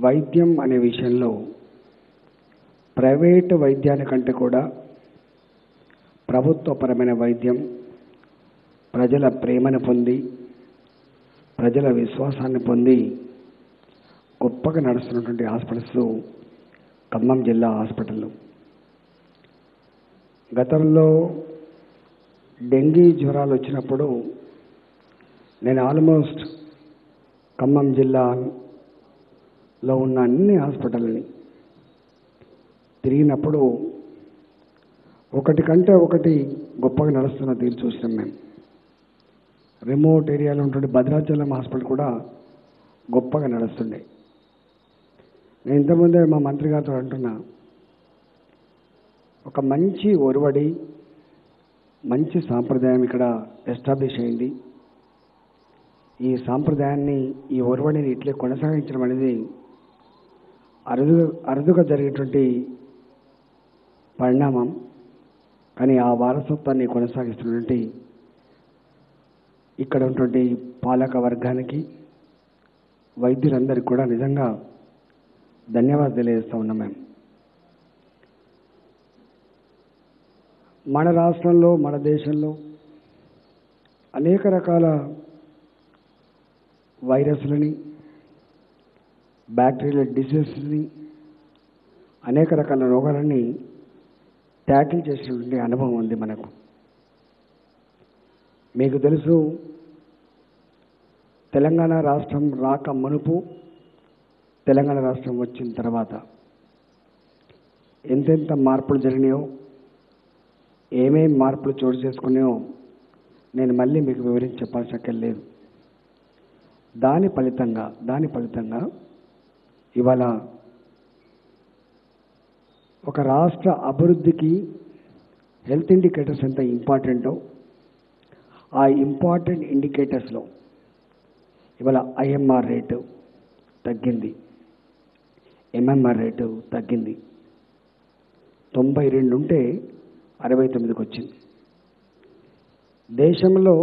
వైద్యం అనే విషయంలో ప్రైవేటు వైద్యానికంటే కూడా ప్రభుత్వపరమైన వైద్యం ప్రజల ప్రేమను పొంది ప్రజల విశ్వాసాన్ని పొంది గొప్పగా నడుస్తున్నటువంటి హాస్పిటల్స్ ఖమ్మం జిల్లా హాస్పిటల్ గతంలో డెంగీ జ్వరాలు వచ్చినప్పుడు నేను ఆల్మోస్ట్ ఖమ్మం జిల్లాలో ఉన్న అన్ని హాస్పిటల్ని తిరిగినప్పుడు ఒకటి కంటే ఒకటి గొప్పగా నడుస్తున్న తీరు చూసినాం మేము రిమోట్ ఏరియాలో ఉంటుండే భద్రాచలం హాస్పిటల్ కూడా గొప్పగా నడుస్తుండే నేను ఇంతకుముందే మా మంత్రి గారితో అంటున్నా ఒక మంచి ఒరవడి మంచి సాంప్రదాయం ఇక్కడ ఎస్టాబ్లిష్ అయింది ఈ సాంప్రదాయాన్ని ఈ ఒరవడిని ఇట్లే కొనసాగించడం అనేది అరుదు అరుదుగా జరిగేటువంటి పరిణామం కానీ ఆ వారసత్వాన్ని కొనసాగిస్తున్నటువంటి ఇక్కడ ఉన్నటువంటి పాలక వర్గానికి వైద్యులందరికీ కూడా నిజంగా ధన్యవాదాలు తెలియజేస్తూ ఉన్నాం మేము మన రాష్ట్రంలో మన దేశంలో అనేక రకాల వైరస్లని బ్యాక్టీరియల్ డిసీజెస్ని అనేక రకాల రోగాలని ట్యాకిల్ చేసినటువంటి అనుభవం ఉంది మనకు మీకు తెలుసు తెలంగాణ రాష్ట్రం రాక మునుపు తెలంగాణ రాష్ట్రం వచ్చిన తర్వాత ఎంతెంత మార్పులు జరిగినాయో ఏమేం మార్పులు చోటు చేసుకున్నాయో నేను మళ్ళీ మీకు వివరించి చెప్పాల్సిన అక్కర్లేదు దాని ఫలితంగా దాని ఫలితంగా ఇవాళ ఒక రాష్ట్ర అభివృద్ధికి హెల్త్ ఇండికేటర్స్ ఎంత ఇంపార్టెంటో ఆ ఇంపార్టెంట్ ఇండికేటర్స్లో ఇవాళ ఐఎంఆర్ రేటు తగ్గింది ఎంఎంఆర్ రేటు తగ్గింది తొంభై రెండు ఉంటే అరవై తొమ్మిదికి వచ్చింది దేశంలో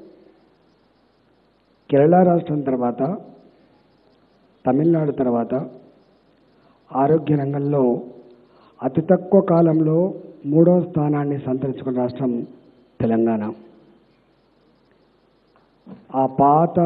కేరళ రాష్ట్రం తర్వాత తమిళనాడు తర్వాత ఆరోగ్య రంగంలో అతి తక్కువ కాలంలో మూడో స్థానాన్ని సంతరించుకున్న రాష్ట్రం తెలంగాణ ఆ పాత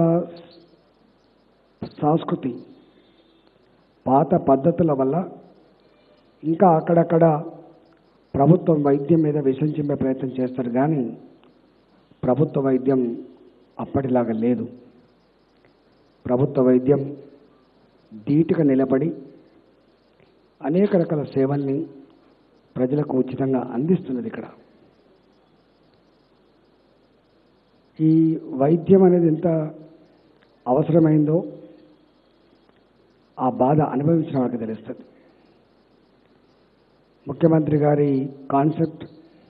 సంస్కృతి పాత పద్ధతుల వల్ల ఇంకా అక్కడక్కడ ప్రభుత్వం వైద్యం మీద విషం చిమ్మే ప్రయత్నం చేస్తారు కానీ ప్రభుత్వ వైద్యం అప్పటిలాగా లేదు ప్రభుత్వ వైద్యం ధీటుగా నిలబడి అనేక రకాల సేవల్ని ప్రజలకు ఉచితంగా అందిస్తున్నది ఇక్కడ ఈ వైద్యం అనేది ఎంత అవసరమైందో ఆ బాధ అనుభవించిన వాళ్ళకి తెలుస్తుంది ముఖ్యమంత్రి గారి కాన్సెప్ట్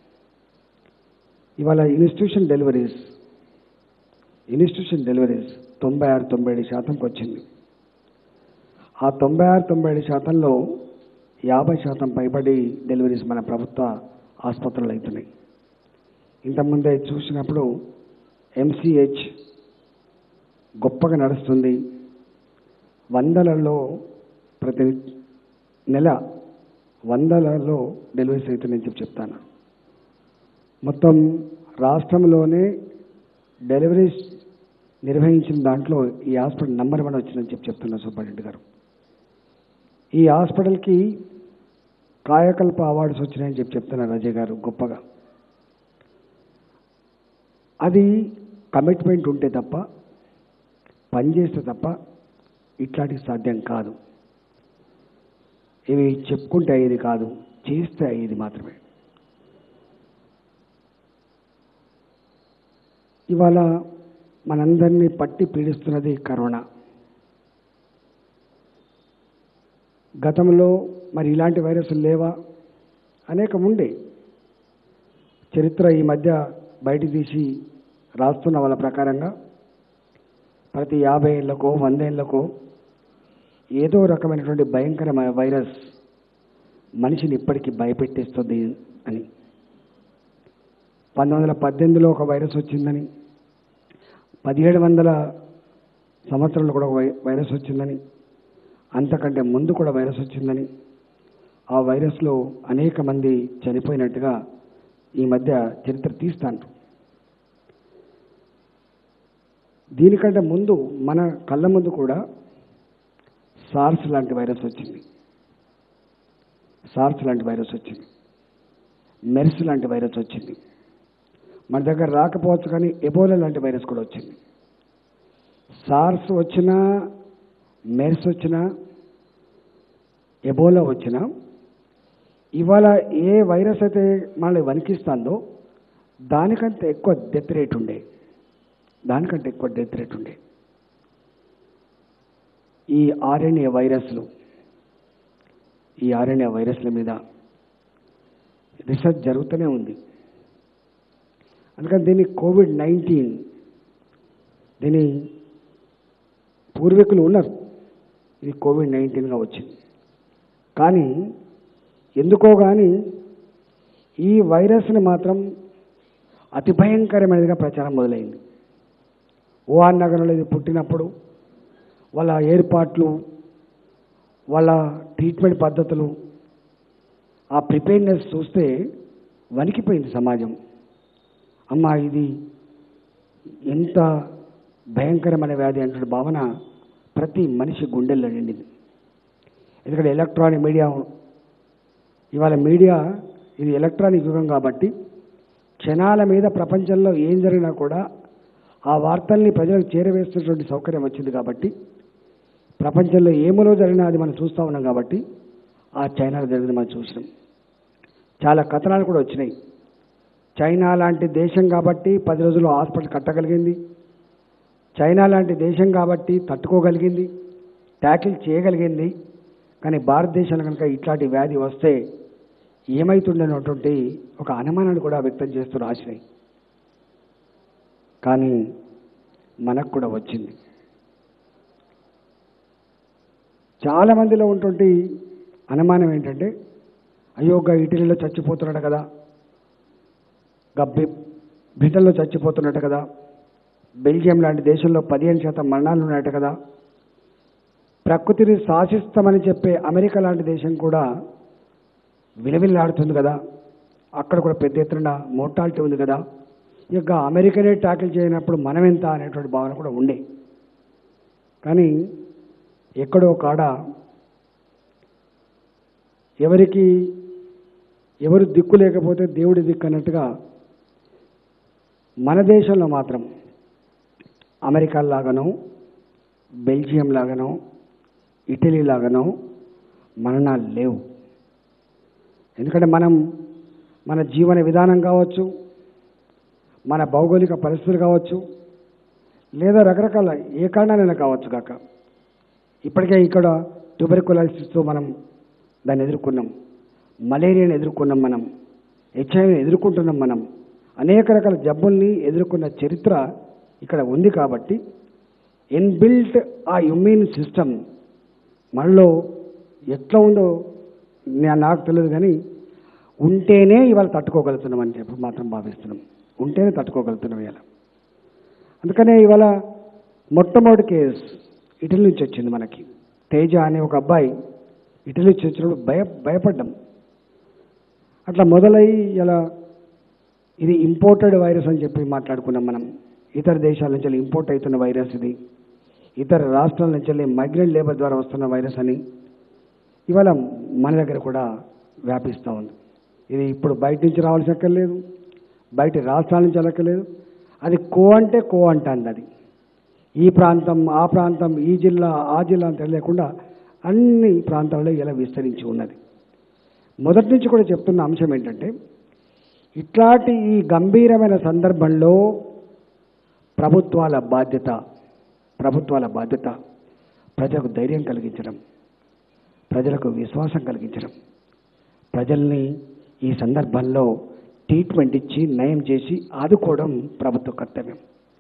ఇవాళ ఇన్స్టిట్యూషన్ డెలివరీస్ ఇన్స్టిట్యూషన్ డెలివరీస్ తొంభై ఆరు తొంభై ఏడు శాతంకి వచ్చింది ఆ తొంభై ఆరు తొంభై ఏడు శాతంలో యాభై శాతం పైబడి డెలివరీస్ మన ప్రభుత్వ ఆసుపత్రులు అవుతున్నాయి ఇంతకుముందే చూసినప్పుడు ఎంసీహెచ్ గొప్పగా నడుస్తుంది వందలలో ప్రతి నెల వందలలో డెలివరీస్ అవుతున్నాయని చెప్పి చెప్తాను మొత్తం రాష్ట్రంలోనే డెలివరీస్ నిర్వహించిన దాంట్లో ఈ హాస్పిటల్ నెంబర్ వన్ వచ్చిందని చెప్పి చెప్తున్నా సూపరింటెండెంట్ గారు ఈ హాస్పిటల్కి కాయకల్ప అవార్డ్స్ వచ్చినాయని చెప్పి చెప్తున్నారు అజయ్ గారు గొప్పగా అది కమిట్మెంట్ ఉంటే తప్ప పనిచేస్తే తప్ప ఇట్లాంటివి సాధ్యం కాదు ఇవి చెప్పుకుంటే అయ్యేది కాదు చేస్తే అయ్యేది మాత్రమే ఇవాళ మనందరినీ పట్టి పీడిస్తున్నది కరోనా గతంలో మరి ఇలాంటి వైరస్లు లేవా అనేకం ఉండే చరిత్ర ఈ మధ్య బయట తీసి రాస్తున్న వాళ్ళ ప్రకారంగా ప్రతి యాభై ఏళ్ళకో వందేళ్లకో ఏదో రకమైనటువంటి భయంకరమైన వైరస్ మనిషిని ఇప్పటికీ భయపెట్టేస్తుంది అని పంతొమ్మిది వందల పద్దెనిమిదిలో ఒక వైరస్ వచ్చిందని పదిహేడు వందల సంవత్సరంలో కూడా ఒక వై- వైరస్ వచ్చిందని అంతకంటే ముందు కూడా వైరస్ వచ్చిందని ఆ వైరస్లో అనేక మంది చనిపోయినట్టుగా ఈ మధ్య చరిత్ర తీస్తాను దీనికంటే ముందు మన కళ్ళ ముందు కూడా సార్స్ లాంటి వైరస్ వచ్చింది సార్స్ లాంటి వైరస్ వచ్చింది మెర్స్ లాంటి వైరస్ వచ్చింది మన దగ్గర రాకపోవచ్చు కానీ ఎబోలా లాంటి వైరస్ కూడా వచ్చింది సార్స్ వచ్చినా మెర్స్ వచ్చినా ఎబోలా వచ్చినా ఇవాళ ఏ వైరస్ అయితే మనల్ని వణికిస్తుందో దానికంటే ఎక్కువ డెత్ రేట్ ఉండే దానికంటే ఎక్కువ డెత్ రేట్ ఉండే ఈ ఆర్ఎన్ఏ వైరస్లు ఈ ఆర్ఎన్ఏ వైరస్ల మీద రీసెర్చ్ జరుగుతూనే ఉంది అందుకని దీన్ని కోవిడ్ నైన్టీన్ దీని పూర్వీకులు ఉన్నారు ఇది కోవిడ్ నైన్టీన్గా వచ్చింది కానీ ఎందుకో కానీ ఈ వైరస్ని మాత్రం అతి భయంకరమైనదిగా ప్రచారం మొదలైంది వుహాన్ నగరంలో ఇది పుట్టినప్పుడు వాళ్ళ ఏర్పాట్లు వాళ్ళ ట్రీట్మెంట్ పద్ధతులు ఆ ప్రిపేర్నెస్ చూస్తే వణికిపోయింది సమాజం అమ్మ ఇది ఎంత భయంకరమైన వ్యాధి అంటే భావన ప్రతి మనిషి గుండెల్లో నిండింది ఎందుకంటే ఎలక్ట్రానిక్ మీడియా ఇవాళ మీడియా ఇది ఎలక్ట్రానిక్ యుగం కాబట్టి క్షణాల మీద ప్రపంచంలో ఏం జరిగినా కూడా ఆ వార్తల్ని ప్రజలకు చేరవేస్తున్నటువంటి సౌకర్యం వచ్చింది కాబట్టి ప్రపంచంలో ఏమలో జరిగినా అది మనం చూస్తూ ఉన్నాం కాబట్టి ఆ చైనాలో జరిగింది మనం చూసినాం చాలా కథనాలు కూడా వచ్చినాయి చైనా లాంటి దేశం కాబట్టి పది రోజులు హాస్పిటల్ కట్టగలిగింది చైనా లాంటి దేశం కాబట్టి తట్టుకోగలిగింది ట్యాకిల్ చేయగలిగింది కానీ భారతదేశంలో కనుక ఇట్లాంటి వ్యాధి వస్తే ఏమైతుండనటువంటి ఒక అనుమానాన్ని కూడా వ్యక్తం చేస్తూ రాసినాయి కానీ మనకు కూడా వచ్చింది చాలా మందిలో ఉన్నటువంటి అనుమానం ఏంటంటే అయ్యో గా ఇటలీలో చచ్చిపోతున్నాడు కదా గబ్బి బ్రిటన్లో చచ్చిపోతున్నట్టు కదా బెల్జియం లాంటి దేశంలో పదిహేను శాతం మరణాలు ఉన్నట్టు కదా ప్రకృతిని శాసిస్తామని చెప్పే అమెరికా లాంటి దేశం కూడా విలవిల్లాడుతుంది కదా అక్కడ కూడా పెద్ద ఎత్తున మోర్టాలిటీ ఉంది కదా ఇక అమెరికనే ట్యాకిల్ చేయనప్పుడు మనం ఎంత అనేటువంటి భావన కూడా ఉండే కానీ ఎక్కడో కాడ ఎవరికి ఎవరు దిక్కు లేకపోతే దేవుడి దిక్కు అన్నట్టుగా మన దేశంలో మాత్రం అమెరికా లాగానో బెల్జియం లాగానో ఇటలీ లాగానో మరణాలు లేవు ఎందుకంటే మనం మన జీవన విధానం కావచ్చు మన భౌగోళిక పరిస్థితులు కావచ్చు లేదా రకరకాల ఏ కారణాలైనా కావచ్చు కాక ఇప్పటికే ఇక్కడ ట్యూబర్కులైసిస్తో మనం దాన్ని ఎదుర్కొన్నాం మలేరియాని ఎదుర్కొన్నాం మనం హెచ్ఐవిని ఎదుర్కొంటున్నాం మనం అనేక రకాల జబ్బుల్ని ఎదుర్కొన్న చరిత్ర ఇక్కడ ఉంది కాబట్టి ఇన్బిల్ట్ ఆ ఇమ్యూన్ సిస్టమ్ మనలో ఎట్లా ఉందో నా- నాకు తెలియదు కానీ ఉంటేనే ఇవాళ తట్టుకోగలుగుతున్నాం అని చెప్పి మాత్రం భావిస్తున్నాం ఉంటేనే తట్టుకోగలుగుతున్నాం ఇవాళ అందుకనే ఇవాళ మొట్టమొదటి కేసు ఇటలీ నుంచి వచ్చింది మనకి తేజ అనే ఒక అబ్బాయి ఇటలీ నుంచి వచ్చినప్పుడు భయ భయపడ్డాం అట్లా మొదలై ఇలా ఇది ఇంపోర్టెడ్ వైరస్ అని చెప్పి మాట్లాడుకున్నాం మనం ఇతర దేశాల నుంచి ఇంపోర్ట్ అవుతున్న వైరస్ ఇది ఇతర రాష్ట్రాల నుంచి మైగ్రెంట్ లేబర్ ద్వారా వస్తున్న వైరస్ అని ఇవాళ మన దగ్గర కూడా వ్యాపిస్తూ ఉంది ఇది ఇప్పుడు బయట నుంచి రావాల్సిన అక్కర్లేదు బయట రాష్ట్రాల నుంచి వెళ్ళక్కర్లేదు అది కో అంటే కో అంటుంది అది ఈ ప్రాంతం ఆ ప్రాంతం ఈ జిల్లా ఆ జిల్లా అని తెలియకుండా అన్ని ప్రాంతాల్లో ఇలా విస్తరించి ఉన్నది మొదటి నుంచి కూడా చెప్తున్న అంశం ఏంటంటే ఇట్లాంటి ఈ గంభీరమైన సందర్భంలో ప్రభుత్వాల బాధ్యత ప్రభుత్వాల బాధ్యత ప్రజలకు ధైర్యం కలిగించడం ప్రజలకు విశ్వాసం కలిగించడం ప్రజల్ని ఈ సందర్భంలో ట్రీట్మెంట్ ఇచ్చి నయం చేసి ఆదుకోవడం ప్రభుత్వ కర్తవ్యం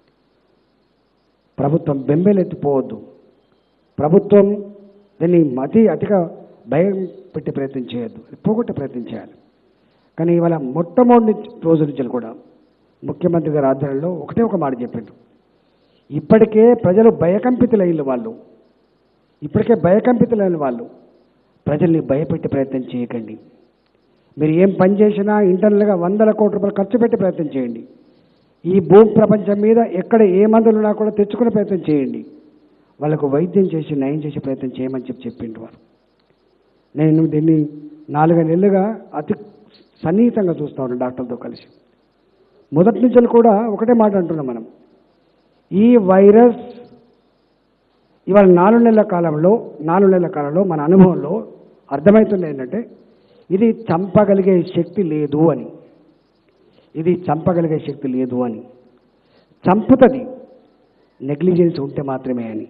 ప్రభుత్వం బెంబేలెత్తిపోవద్దు ప్రభుత్వం దీన్ని అతి అతిగా భయం పెట్టే ప్రయత్నం చేయొద్దు అది పోగొట్టే ప్రయత్నం చేయాలి కానీ ఇవాళ మొట్టమొదటి రోజు నుంచి కూడా ముఖ్యమంత్రి గారి ఆధ్వర్యంలో ఒకటే ఒక మాట చెప్పిండు ఇప్పటికే ప్రజలు భయకంపితులయ్యారు వాళ్ళు ఇప్పటికే భయకంపితులైన వాళ్ళు ప్రజల్ని భయపెట్టే ప్రయత్నం చేయకండి మీరు ఏం పని చేసినా ఇంటర్నల్గా వందల కోట్ల రూపాయలు ఖర్చు పెట్టే ప్రయత్నం చేయండి ఈ భూమి ప్రపంచం మీద ఎక్కడ ఏ మందులు ఉన్నా కూడా తెచ్చుకునే ప్రయత్నం చేయండి వాళ్ళకు వైద్యం చేసి నయం చేసే ప్రయత్నం చేయమని చెప్పి చెప్పిండు వారు నేను దీన్ని నాలుగు నెలలుగా అతి సన్నిహితంగా చూస్తా ఉన్నాను డాక్టర్లతో కలిసి మొదటి నుంచి కూడా ఒకటే మాట అంటున్నాం మనం ఈ వైరస్ ఇవాళ నాలుగు నెలల కాలంలో నాలుగు నెలల కాలంలో మన అనుభవంలో అర్థమవుతుంది ఏంటంటే ఇది చంపగలిగే శక్తి లేదు అని ఇది చంపగలిగే శక్తి లేదు అని చంపుతుంది నెగ్లిజెన్స్ ఉంటే మాత్రమే అని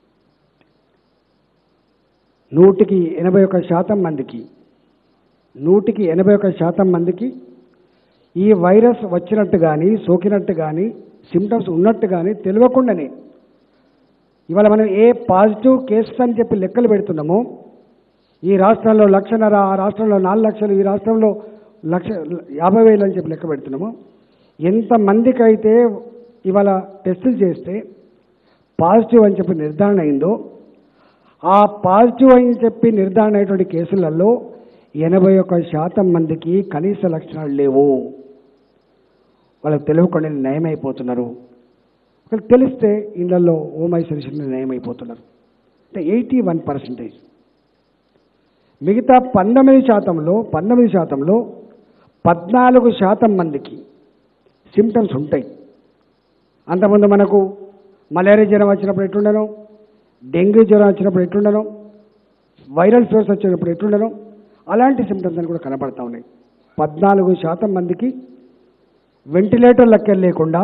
నూటికి ఎనభై ఒక్క శాతం మందికి నూటికి ఎనభై ఒక్క శాతం మందికి ఈ వైరస్ వచ్చినట్టు కానీ సోకినట్టు కానీ సిమ్టమ్స్ ఉన్నట్టు కానీ తెలియకుండానే ఇవాళ మనం ఏ పాజిటివ్ కేసెస్ అని చెప్పి లెక్కలు పెడుతున్నామో ఈ రాష్ట్రంలో లక్షన్నర ఆ రాష్ట్రంలో నాలుగు లక్షలు ఈ రాష్ట్రంలో లక్ష యాభై వేలు అని చెప్పి లెక్క పెడుతున్నామో ఎంతమందికి అయితే ఇవాళ టెస్టులు చేస్తే పాజిటివ్ అని చెప్పి నిర్ధారణ అయిందో ఆ పాజిటివ్ అని చెప్పి నిర్ధారణ అయినటువంటి కేసులలో ఎనభై ఒక్క శాతం మందికి కనీస లక్షణాలు లేవు వాళ్ళకి తెలియకుండా నయమైపోతున్నారు వాళ్ళకి తెలిస్తే ఇళ్లలో హోమ్ ఐసోలేషన్ నయమైపోతున్నారు అంటే ఎయిటీ వన్ పర్సెంటేజ్ మిగతా పంతొమ్మిది శాతంలో పంతొమ్మిది శాతంలో పద్నాలుగు శాతం మందికి సిమ్టమ్స్ ఉంటాయి అంతకుముందు మనకు మలేరియా జ్వరం వచ్చినప్పుడు ఎట్లుండను డెంగ్యూ జ్వరం వచ్చినప్పుడు ఎట్లుండను వైరల్ ఫీవర్స్ వచ్చినప్పుడు ఎట్లుండను అలాంటి సిమ్టమ్స్ అని కూడా కనపడతా ఉన్నాయి పద్నాలుగు శాతం మందికి వెంటిలేటర్ లెక్కలు లేకుండా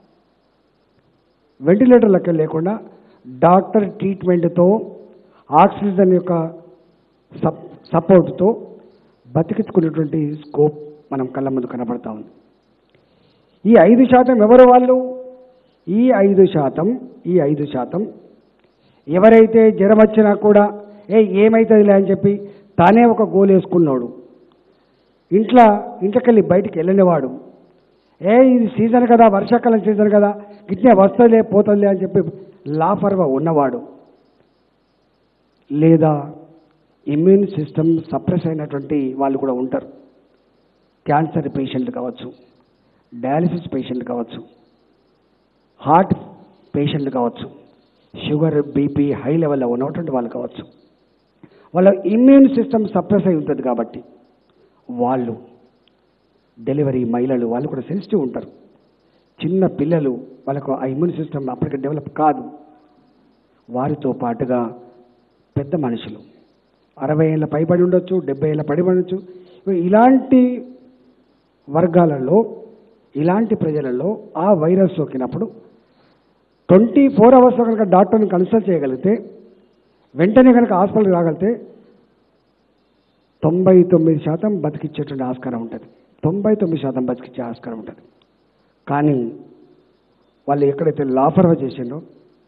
వెంటిలేటర్ లెక్కలు లేకుండా డాక్టర్ ట్రీట్మెంట్తో ఆక్సిజన్ యొక్క సప్ సపోర్ట్తో బతికించుకునేటువంటి స్కోప్ మనం కళ్ళ ముందు కనపడతా ఉంది ఈ ఐదు శాతం ఎవరు వాళ్ళు ఈ ఐదు శాతం ఈ ఐదు శాతం ఎవరైతే జ్వరం వచ్చినా కూడా ఏ ఏమవుతుందిలే అని చెప్పి తానే ఒక గోల్ వేసుకున్నాడు ఇంట్లో ఇంట్లోకెళ్ళి బయటికి వెళ్ళనివాడు ఏ ఇది సీజన్ కదా వర్షాకాలం సీజన్ కదా గిట్నే వస్తుందిలే పోతుందిలే అని చెప్పి లాఫర్గా ఉన్నవాడు లేదా ఇమ్యూన్ సిస్టమ్ సప్రెస్ అయినటువంటి వాళ్ళు కూడా ఉంటారు క్యాన్సర్ పేషెంట్లు కావచ్చు డయాలిసిస్ పేషెంట్లు కావచ్చు హార్ట్ పేషెంట్లు కావచ్చు షుగర్ బీపీ హై లెవెల్లో ఉన్నటువంటి వాళ్ళు కావచ్చు వాళ్ళ ఇమ్యూన్ సిస్టమ్ సప్రెస్ అయి ఉంటుంది కాబట్టి వాళ్ళు డెలివరీ మహిళలు వాళ్ళు కూడా సెన్సిటివ్ ఉంటారు చిన్న పిల్లలు వాళ్ళకు ఆ ఇమ్యూన్ సిస్టమ్ అప్పటికి డెవలప్ కాదు వారితో పాటుగా పెద్ద మనుషులు అరవై ఏళ్ళ పైబడి ఉండొచ్చు డెబ్బై ఏళ్ళ పడి ఉండొచ్చు ఇలాంటి వర్గాలలో ఇలాంటి ప్రజలలో ఆ వైరస్ సోకినప్పుడు ట్వంటీ ఫోర్ అవర్స్లో కనుక డాక్టర్ని కన్సల్ట్ చేయగలిగితే వెంటనే కనుక హాస్పిటల్కి రాగలిగితే తొంభై తొమ్మిది శాతం బతికిచ్చేటువంటి ఆస్కారం ఉంటుంది తొంభై తొమ్మిది శాతం బతికిచ్చే ఆస్కారం ఉంటుంది కానీ వాళ్ళు ఎక్కడైతే లాఫర్వ చేసిండ్రో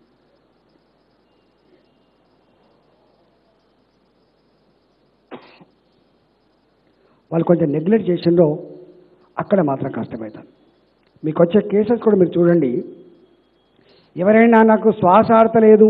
వాళ్ళు కొంచెం నెగ్లెక్ట్ చేసిండ్రో అక్కడ మాత్రం కష్టమవుతుంది మీకు వచ్చే కేసెస్ కూడా మీరు చూడండి ఎవరైనా నాకు శ్వాస ఆడతలేదు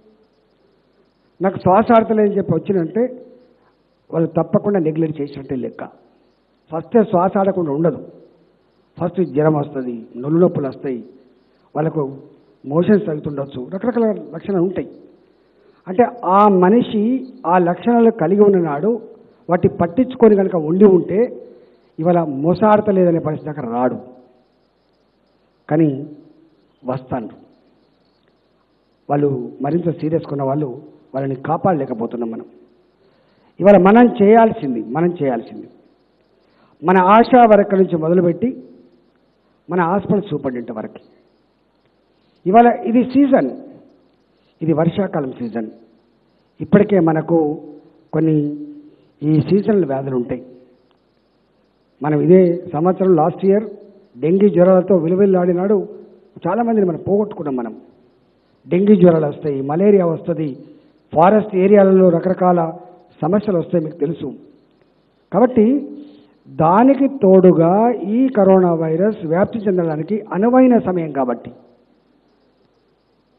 నాకు శ్వాస ఆడతలేదని చెప్పి వచ్చినంటే వాళ్ళు తప్పకుండా నెగ్లెక్ట్ చేసినట్టే లెక్క ఫస్ట్ శ్వాస ఆడకుండా ఉండదు ఫస్ట్ జ్వరం వస్తుంది నొల్లు నొప్పులు వస్తాయి వాళ్ళకు మోషన్స్ తగ్గుతుండొచ్చు రకరకాల లక్షణాలు ఉంటాయి అంటే ఆ మనిషి ఆ లక్షణాలు కలిగి ఉన్న నాడు వాటి పట్టించుకొని కనుక ఉండి ఉంటే ఇవాళ మోసాడతలేదనే పరిస్థితి అక్కడ రాడు కానీ వస్తాను వాళ్ళు మరింత సీరియస్ కొన్న వాళ్ళు వాళ్ళని కాపాడలేకపోతున్నాం మనం ఇవాళ మనం చేయాల్సింది మనం చేయాల్సింది మన ఆశా వర్కర్ నుంచి మొదలుపెట్టి మన హాస్పిటల్ సూపరింటెండెంట్ వరకు ఇవాళ ఇది సీజన్ ఇది వర్షాకాలం సీజన్ ఇప్పటికే మనకు కొన్ని ఈ సీజనల్ వ్యాధులు ఉంటాయి మనం ఇదే సంవత్సరం లాస్ట్ ఇయర్ డెంగీ జ్వరాలతో విలువెల్లాడినాడు చాలామందిని మనం పోగొట్టుకున్నాం మనం డెంగీ జ్వరాలు వస్తాయి మలేరియా వస్తుంది ఫారెస్ట్ ఏరియాలలో రకరకాల సమస్యలు వస్తాయి మీకు తెలుసు కాబట్టి దానికి తోడుగా ఈ కరోనా వైరస్ వ్యాప్తి చెందడానికి అనువైన సమయం కాబట్టి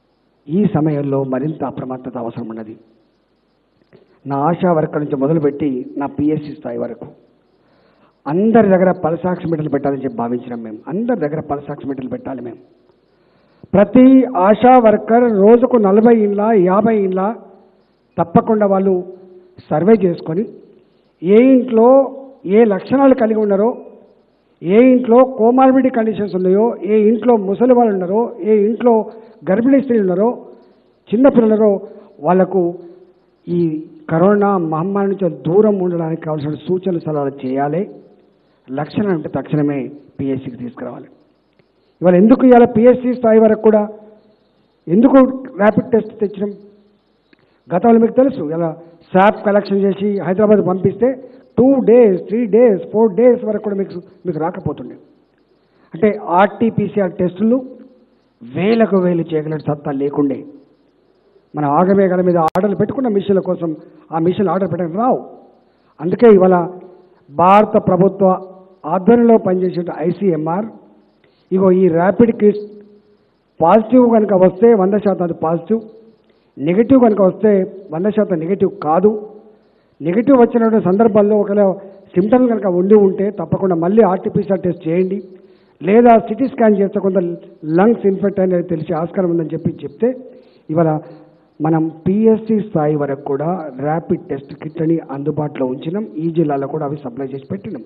ఈ సమయంలో మరింత అప్రమత్తత అవసరం ఉన్నది నా ఆశా వర్కర్ నుంచి మొదలుపెట్టి నా పిఎస్సి స్థాయి వరకు అందరి దగ్గర పల్సాక్సిమీటర్లు పెట్టాలని చెప్పి భావించినాం మేము అందరి దగ్గర పల్సాక్సిమీటర్లు పెట్టాలి మేము ప్రతి ఆశా వర్కర్ రోజుకు నలభై ఇండ్ల యాభై ఇండ్ల తప్పకుండా వాళ్ళు సర్వే చేసుకొని ఏ ఇంట్లో ఏ లక్షణాలు కలిగి ఉన్నారో ఏ ఇంట్లో కోమార్బిడి కండిషన్స్ ఉన్నాయో ఏ ఇంట్లో ముసలి వాళ్ళు ఉన్నారో ఏ ఇంట్లో గర్భిణీ స్త్రీలు ఉన్నారో చిన్నపిల్లలరో వాళ్లకు ఈ కరోనా మహమ్మారి నుంచి దూరం ఉండడానికి కావాల్సిన సూచనలు సలహాలు చేయాలి లక్షణం అంటే తక్షణమే పిఎస్సికి తీసుకురావాలి ఇవాళ ఎందుకు ఇవాళ పిఎస్సి స్థాయి వరకు కూడా ఎందుకు ర్యాపిడ్ టెస్ట్ తెచ్చినాం గతంలో మీకు తెలుసు ఇలా శాప్ కలెక్షన్ చేసి హైదరాబాద్ పంపిస్తే two days three days four days వరకు కూడా మీకు మీకు రాకపోతుండే అంటే ఆర్టీపీసీఆర్ టెస్టులు వేలకు వేలు చేయగలిగిన సత్తా లేకుండే మన ఆగమేఘాల మీద ఆర్డర్లు పెట్టుకున్న మిషన్ల కోసం ఆ మిషన్ ఆర్డర్ పెట్టడం రావు అందుకే ఇవాళ భారత ప్రభుత్వ ఆధ్వర్యంలో పనిచేసే ఐసీఎంఆర్ ఇగో ఈ ర్యాపిడ్ కిట్ పాజిటివ్ కనుక వస్తే వంద శాతం అది పాజిటివ్ నెగిటివ్ కనుక వస్తే వంద శాతం నెగిటివ్ కాదు నెగిటివ్ వచ్చినటువంటి సందర్భాల్లో ఒకవేళ సిమ్టమ్స్ కనుక ఉండి ఉంటే తప్పకుండా మళ్ళీ ఆర్టీపీసీఆర్ టెస్ట్ చేయండి లేదా సిటీ స్కాన్ చేస్తే కొంత లంగ్స్ ఇన్ఫెక్ట్ అనేది తెలిసే ఆస్కారం ఉందని చెప్పి చెప్తే ఇవాళ మనం పిఎస్సి స్థాయి వరకు కూడా ర్యాపిడ్ టెస్ట్ కిట్లని అందుబాటులో ఉంచినాం ఈ జిల్లాలో కూడా అవి సప్లై చేసి పెట్టినాం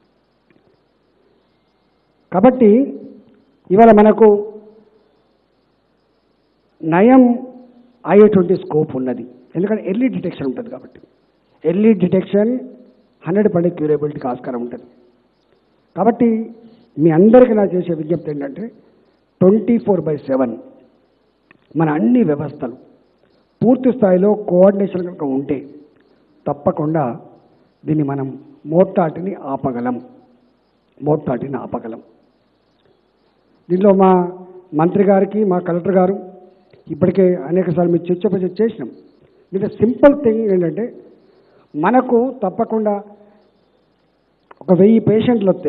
కాబట్టి ఇవాళ మనకు నయం అయ్యేటువంటి స్కోప్ ఉన్నది ఎందుకంటే ఎర్లీ డిటెక్షన్ ఉంటుంది కాబట్టి ఎర్లీ డిటెక్షన్ హండ్రెడ్ పర్సెంట్ క్యూరబిలిటీకి ఆస్కారం ఉంటుంది కాబట్టి మీ అందరికీ నా చేసే విజ్ఞప్తి ఏంటంటే ట్వంటీ ఫోర్ బై సెవెన్ మన అన్ని వ్యవస్థలు పూర్తి స్థాయిలో కోఆర్డినేషన్ కనుక ఉంటే తప్పకుండా దీన్ని మనం మోర్టాటిని ఆపగలం మోర్టాటిని ఆపగలం దీనిలో మా మంత్రి గారికి మా కలెక్టర్ గారు ఇప్పటికే అనేకసార్లు మీరు చర్చ చేసినాం దీంట్లో సింపుల్ థింగ్ ఏంటంటే మనకు తప్పకుండా ఒక వెయ్యి పేషెంట్లు వస్తే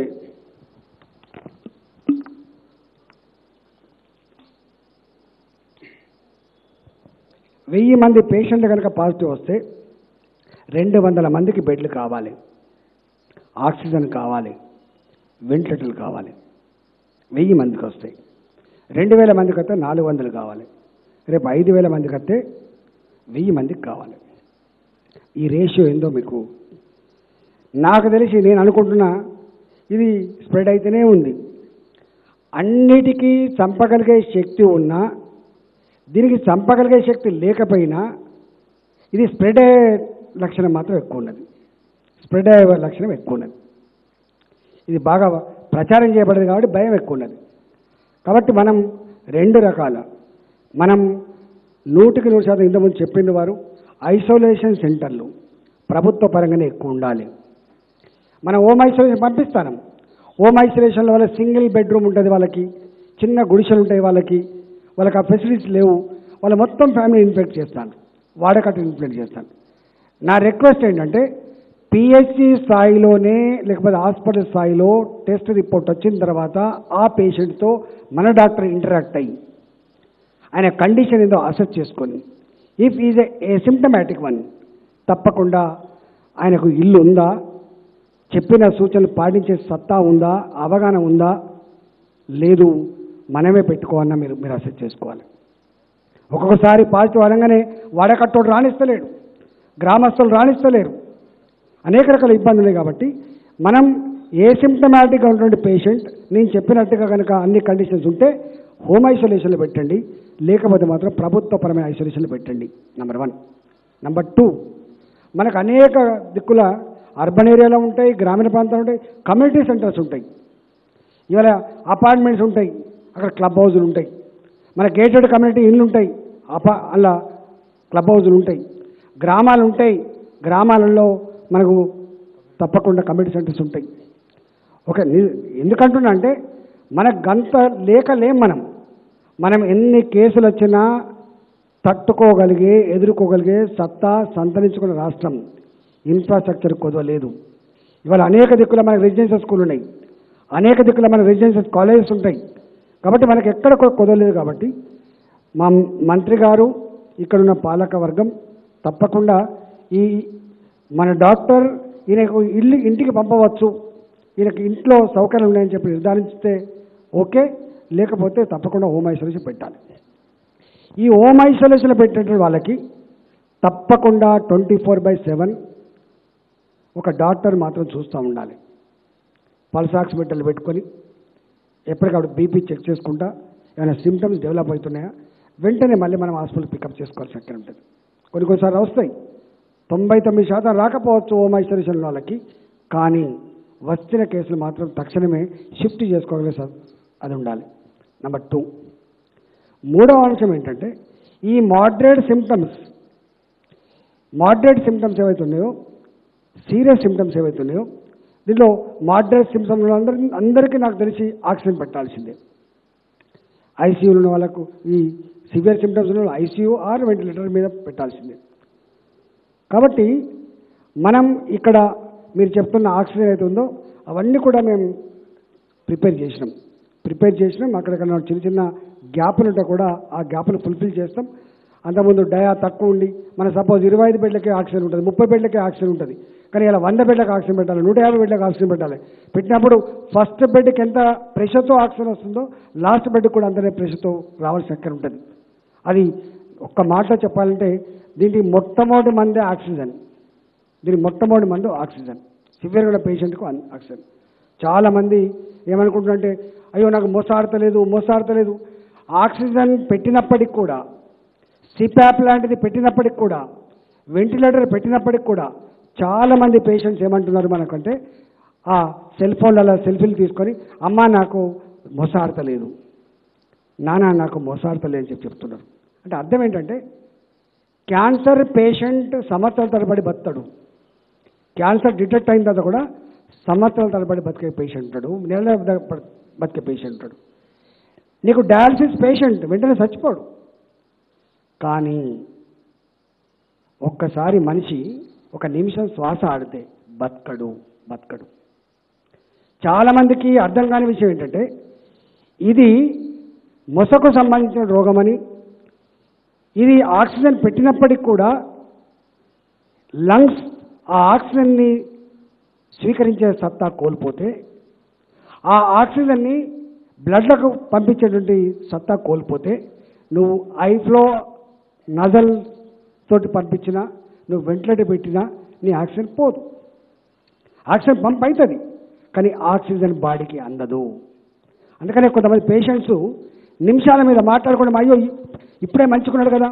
వెయ్యి మంది పేషెంట్లు కనుక పాజిటివ్ వస్తే రెండు వందల మందికి బెడ్లు కావాలి ఆక్సిజన్ కావాలి వెంటిలేటర్లు కావాలి వెయ్యి మందికి వస్తాయి రెండు వేల మందికి వస్తే నాలుగు వందలు కావాలి రేపు ఐదు వేల మందికి వస్తే వెయ్యి మందికి కావాలి ఈ రేషియో ఏందో మీకు నాకు తెలిసి నేను అనుకుంటున్నా ఇది స్ప్రెడ్ అయితేనే ఉంది అన్నిటికీ చంపగలిగే శక్తి ఉన్నా దీనికి చంపగలిగే శక్తి లేకపోయినా ఇది స్ప్రెడ్ అయ్యే లక్షణం మాత్రం ఎక్కువ ఉన్నది స్ప్రెడ్ అయ్యే లక్షణం ఎక్కువ ఉన్నది ఇది బాగా ప్రచారం చేయబడదు కాబట్టి భయం ఎక్కువ ఉన్నది కాబట్టి మనం రెండు రకాల మనం నూటికి నూరు శాతం ఇంతకుముందు చెప్పింది వారు ఐసోలేషన్ సెంటర్లు ప్రభుత్వ పరంగానే ఎక్కువ ఉండాలి మనం హోమ్ ఐసోలేషన్ పంపిస్తాను హోమ్ ఐసోలేషన్లో వాళ్ళ సింగిల్ బెడ్రూమ్ ఉంటుంది వాళ్ళకి చిన్న గుడిసెలు ఉంటాయి వాళ్ళకి వాళ్ళకి ఆ ఫెసిలిటీస్ లేవు వాళ్ళ మొత్తం ఫ్యామిలీ ఇన్ఫెక్ట్ చేస్తాను వాడకట్టు ఇన్ఫెక్ట్ చేస్తాను నా రిక్వెస్ట్ ఏంటంటే పిహెచ్సి స్థాయిలోనే లేకపోతే హాస్పిటల్ స్థాయిలో టెస్ట్ రిపోర్ట్ వచ్చిన తర్వాత ఆ పేషెంట్తో మన డాక్టర్ ఇంటరాక్ట్ అయ్యి ఆయన కండిషన్ ఏదో అసెస్ చేసుకొని if is a symptomatic one తప్పకుండా ఆయనకు ఇల్లు ఉందా చెప్పిన సూచనలు పాటించే సత్తా ఉందా అవగాహన ఉందా లేదు మనమే పెట్టుకోవాలన్నా మీరు మీరు అసెస్ చేసుకోవాలి ఒక్కొక్కసారి పాజిటివ్ అనగానే వాడకట్టోడు రాణిస్తలేడు గ్రామస్తులు రాణిస్తలేరు అనేక రకాల ఇబ్బందులు ఉన్నాయి కాబట్టి మనం ఏ సిమ్టమాటిక్గా ఉన్నటువంటి పేషెంట్ నేను చెప్పినట్టుగా కనుక అన్ని కండిషన్స్ ఉంటే హోమ్ ఐసోలేషన్లో పెట్టండి లేకపోతే మాత్రం ప్రభుత్వపరమైన ఐసోలేషన్లో పెట్టండి నెంబర్ వన్ నెంబర్ టూ మనకు అనేక దిక్కుల అర్బన్ ఏరియాలో ఉంటాయి గ్రామీణ ప్రాంతాలు ఉంటాయి కమ్యూనిటీ సెంటర్స్ ఉంటాయి ఇవాళ అపార్ట్మెంట్స్ ఉంటాయి అక్కడ క్లబ్ హౌజులు ఉంటాయి మన గేటెడ్ కమ్యూనిటీ ఇల్లు ఉంటాయి అపా అలా క్లబ్ హౌజులు ఉంటాయి గ్రామాలు ఉంటాయి గ్రామాలలో మనకు తప్పకుండా కమ్యూనిటీ సెంటర్స్ ఉంటాయి ఒక ని- ఎందుకంటున్నా అంటే మనకు గంత లేక లేం మనం మనం ఎన్ని కేసులు వచ్చినా తట్టుకోగలిగే ఎదుర్కోగలిగే సత్తా సంతరించుకున్న రాష్ట్రం ఇన్ఫ్రాస్ట్రక్చర్ కుదవలేదు ఇవాళ అనేక దిక్కుల మనకు రెసిడెన్షియల్ స్కూల్ ఉన్నాయి అనేక దిక్కుల మన రెసిడెన్షియల్ కాలేజెస్ ఉంటాయి కాబట్టి మనకి ఎక్కడ కొ- కుదవలేదు కాబట్టి మా మంత్రి గారు ఇక్కడున్న పాలక వర్గం తప్పకుండా ఈ మన డాక్టర్ ఈయనకు ఇల్లు ఇంటికి పంపవచ్చు ఈయనకి ఇంట్లో సౌకర్యం ఉన్నాయని చెప్పి నిర్ధారిస్తే ఓకే లేకపోతే తప్పకుండా హోమ్ ఐసోలేషన్ పెట్టాలి ఈ హోమ్ ఐసోలేషన్ పెట్టినటువంటి వాళ్ళకి తప్పకుండా ట్వంటీ ఫోర్ బై సెవెన్ ఒక డాక్టర్ మాత్రం చూస్తూ ఉండాలి పల్స్ ఆక్సిమీటర్లు పెట్టుకొని ఎప్పటికప్పుడు బీపీ చెక్ చేసుకుంటా ఏమైనా సిమ్టమ్స్ డెవలప్ అవుతున్నాయా వెంటనే మళ్ళీ మనం హాస్పిటల్ పికప్ చేసుకోవాల్సి అక్కడ ఉంటుంది కొన్ని కొన్నిసార్లు వస్తాయి తొంభై తొమ్మిది శాతం రాకపోవచ్చు హోమ్ ఐసోలేషన్ వాళ్ళకి కానీ వచ్చిన కేసులు మాత్రం తక్షణమే షిఫ్ట్ చేసుకోగలిగే స- అది ఉండాలి నెంబర్ టూ మూడవ అంశం ఏంటంటే ఈ మోడరేట్ సిమ్టమ్స్ మోడరేట్ సిమ్టమ్స్ ఏవైతున్నాయో సీరియస్ సిమ్టమ్స్ ఏవైతున్నాయో దీంట్లో మోడరేట్ సిమ్టమ్స్ అందరి అందరికీ నాకు తెలిసి ఆక్సిజన్ పెట్టాల్సిందే ఐసీయూలో ఉన్న వాళ్ళకు ఈ సివియర్ సిమ్టమ్స్ ఉన్న ఐసీయూ ఆర్ వెంటిలేటర్ మీద పెట్టాల్సిందే కాబట్టి మనం ఇక్కడ మీరు చెప్తున్న ఆక్సిజన్ అయితే ఉందో అవన్నీ కూడా మేము ప్రిపేర్ చేసినాం ప్రిపేర్ చేసినాం అక్కడికన్నా చిన్న చిన్న గ్యాపులు ఉంటే కూడా ఆ గ్యాపులు ఫుల్ఫిల్ చేస్తాం అంతకుముందు డయా తక్కువ ఉండి మన సపోజ్ ఇరవై ఐదు బెడ్లకే ఆక్సిజన్ ఉంటుంది ముప్పై బెడ్లకే ఆక్సిజన్ ఉంటుంది కానీ ఇలా వంద బెడ్లకు ఆక్సిజన్ పెట్టాలి నూట యాభై బెడ్లకు ఆక్సిజన్ పెట్టాలి పెట్టినప్పుడు ఫస్ట్ బెడ్కి ఎంత ప్రెషర్తో ఆక్సిజన్ వస్తుందో లాస్ట్ బెడ్కి కూడా అంతనే ప్రెషర్తో రావాల్సిన అక్కడ ఉంటుంది అది ఒక్క మాటలో చెప్పాలంటే దీనికి మొట్టమొదటి మందే ఆక్సిజన్ దీనికి మొట్టమొదటి మందు ఆక్సిజన్ సివియర్ ఉన్న పేషెంట్కు అన్- ఆక్సిజన్ చాలామంది ఏమనుకుంటున్నారంటే అయ్యో నాకు మోసాడతలేదు మోసాడతలేదు ఆక్సిజన్ పెట్టినప్పటికి కూడా సిప్యాప్ లాంటిది పెట్టినప్పటికి కూడా వెంటిలేటర్ పెట్టినప్పటికి కూడా చాలామంది పేషెంట్స్ ఏమంటున్నారు మనకంటే ఆ సెల్ ఫోన్లలో సెల్ఫీలు తీసుకొని అమ్మ నాకు మోసాడతలేదు నానా నాకు మోసాడతలేదు అని చెప్పి చెప్తున్నారు అంటే అర్థం ఏంటంటే క్యాన్సర్ పేషెంట్ సంవత్సరాల తరబడి బతాడు క్యాన్సర్ డిటెక్ట్ అయిన తర్వాత కూడా సంవత్సరాల తరబడి బతికే పేషెంట్ ఉంటాడు నెల బతికే పేషెంట్ ఉంటాడు నీకు డయాలసిస్ పేషెంట్ వెంటనే చచ్చిపోడు కానీ ఒక్కసారి మనిషి ఒక నిమిషం శ్వాస ఆడితే బతకడు బతకడు చాలామందికి అర్థం కాని విషయం ఏంటంటే ఇది మొసకు సంబంధించిన రోగమని ఇది ఆక్సిజన్ పెట్టినప్పటికి కూడా లంగ్స్ ఆ ఆక్సిజన్ని స్వీకరించే సత్తా కోల్పోతే ఆ ఆక్సిజన్ని బ్లడ్లకు పంపించేటువంటి సత్తా కోల్పోతే నువ్వు ఐఫ్లో నజల్ తోటి పంపించినా నువ్వు వెంటిలేటర్ పెట్టినా నీ ఆక్సిజన్ పోదు ఆక్సిజన్ పంప్ అవుతుంది కానీ ఆక్సిజన్ బాడీకి అందదు అందుకనే కొంతమంది పేషెంట్స్ నిమిషాల మీద మాట్లాడుకోవడం అయ్యో ఇప్పుడే మంచుకున్నాడు కదా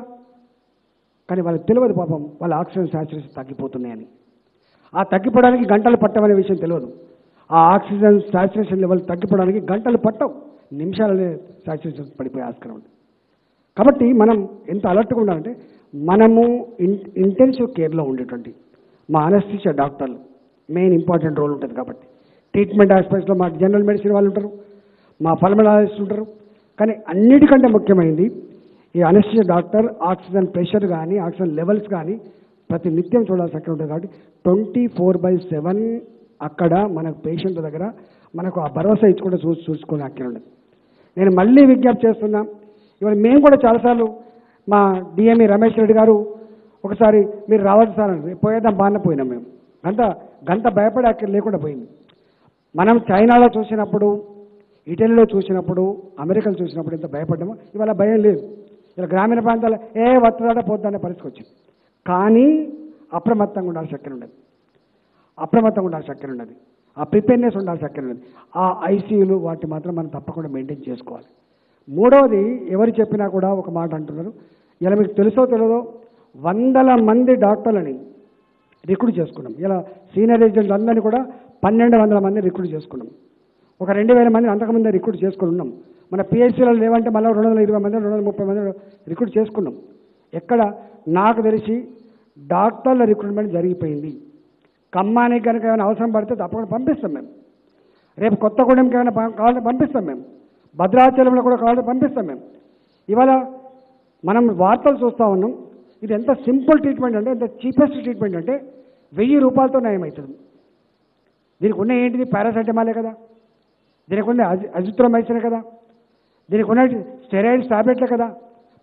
కానీ వాళ్ళకి తెలియదు పాపం వాళ్ళ ఆక్సిజన్ సాచురేషన్ తగ్గిపోతున్నాయని ఆ తగ్గిపోవడానికి గంటలు పట్టమనే విషయం తెలియదు ఆ ఆక్సిజన్ సాచురేషన్ లెవెల్ తగ్గిపోవడానికి గంటలు పట్టవు నిమిషాలనే సాచురేషన్ పడిపోయే ఆస్కారం ఉంది కాబట్టి మనం ఎంత అలర్ట్గా ఉండాలంటే మనము ఇన్ ఇంటెన్సివ్ కేర్లో ఉండేటువంటి మా అనస్థిషియా డాక్టర్లు మెయిన్ ఇంపార్టెంట్ రోల్ ఉంటుంది కాబట్టి ట్రీట్మెంట్ ఆస్పెక్ట్స్లో మా జనరల్ మెడిసిన్ వాళ్ళు ఉంటారు మా పల్మనాలజిస్ట్ ఉంటారు కానీ అన్నిటికంటే ముఖ్యమైనది ఈ అనస్థిషియా డాక్టర్ ఆక్సిజన్ ప్రెషర్ కానీ ఆక్సిజన్ లెవెల్స్ కానీ ప్రతి నిత్యం చూడాల్సి అక్కడ ఉంటుంది కాబట్టి ట్వంటీ ఫోర్ బై సెవెన్ అక్కడ మనకు పేషెంట్ దగ్గర మనకు ఆ భరోసా ఇచ్చుకుంటే చూ చూసుకునే అక్కడ ఉండదు నేను మళ్ళీ విజ్ఞప్తి చేస్తున్నా ఇవాళ మేము కూడా చాలాసార్లు మా డిఎంఈ రమేష్ రెడ్డి గారు ఒకసారి మీరు రావచ్చు సార్ అని పోయేద్దాం బాగానే పోయినాం మేము గంట గంట భయపడి అక్కడ లేకుండా పోయింది మనం చైనాలో చూసినప్పుడు ఇటలీలో చూసినప్పుడు అమెరికాలో చూసినప్పుడు ఎంత భయపడ్డామో ఇవాళ భయం లేదు ఇలా గ్రామీణ ప్రాంతాల్లో ఏ వత్తదాట పోద్దనే పరిస్థితి వచ్చింది కానీ అప్రమత్తంగా ఉండాల్సి అక్కడ ఉండదు అప్రమత్తంగా ఉండాల్సి అక్కడ ఉన్నది ఆ ప్రిపేర్నెస్ ఉండాల్సి అక్కడ ఉన్నది ఆ ఐసీయూలు వాటి మాత్రం మనం తప్పకుండా మెయింటైన్ చేసుకోవాలి మూడవది ఎవరు చెప్పినా కూడా ఒక మాట అంటున్నారు ఇలా మీకు తెలుసో తెలియదో వందల మంది డాక్టర్లని రిక్రూట్ చేసుకున్నాం ఇలా సీనియర్ ఏజెంట్ అందరినీ కూడా పన్నెండు వందల మంది రిక్రూట్ చేసుకున్నాం ఒక రెండు వేల మంది అంతకుముందే రిక్రూట్ చేసుకుని ఉన్నాం మన పిహెచ్సీలో లేవంటే మళ్ళీ రెండు వందల ఇరవై మంది రెండు వందల ముప్పై మంది రిక్రూట్ చేసుకున్నాం ఎక్కడ నాకు తెలిసి డాక్టర్ల రిక్రూట్మెంట్ జరిగిపోయింది ఖమ్మానికి కనుక ఏమైనా అవసరం పడితే తప్పకుండా పంపిస్తాం మేము రేపు కొత్తగూడెంకి ఏమైనా పం- కావాలంటే పంపిస్తాం మేము భద్రాచలంలో కూడా కావాలంటే పంపిస్తాం మేము ఇవాళ మనం వార్తలు చూస్తూ ఉన్నాం ఇది ఎంత సింపుల్ ట్రీట్మెంట్ అంటే ఎంత చీపెస్ట్ ట్రీట్మెంట్ అంటే వెయ్యి రూపాయలతో నయమవుతుంది దీనికి ఉన్న ఏంటిది పారాసెటమాలే కదా దీనికి ఉన్న అజి అజిత్రోమైసినే కదా దీనికి ఉన్న స్టెరాయిడ్స్ టాబ్లెట్లే కదా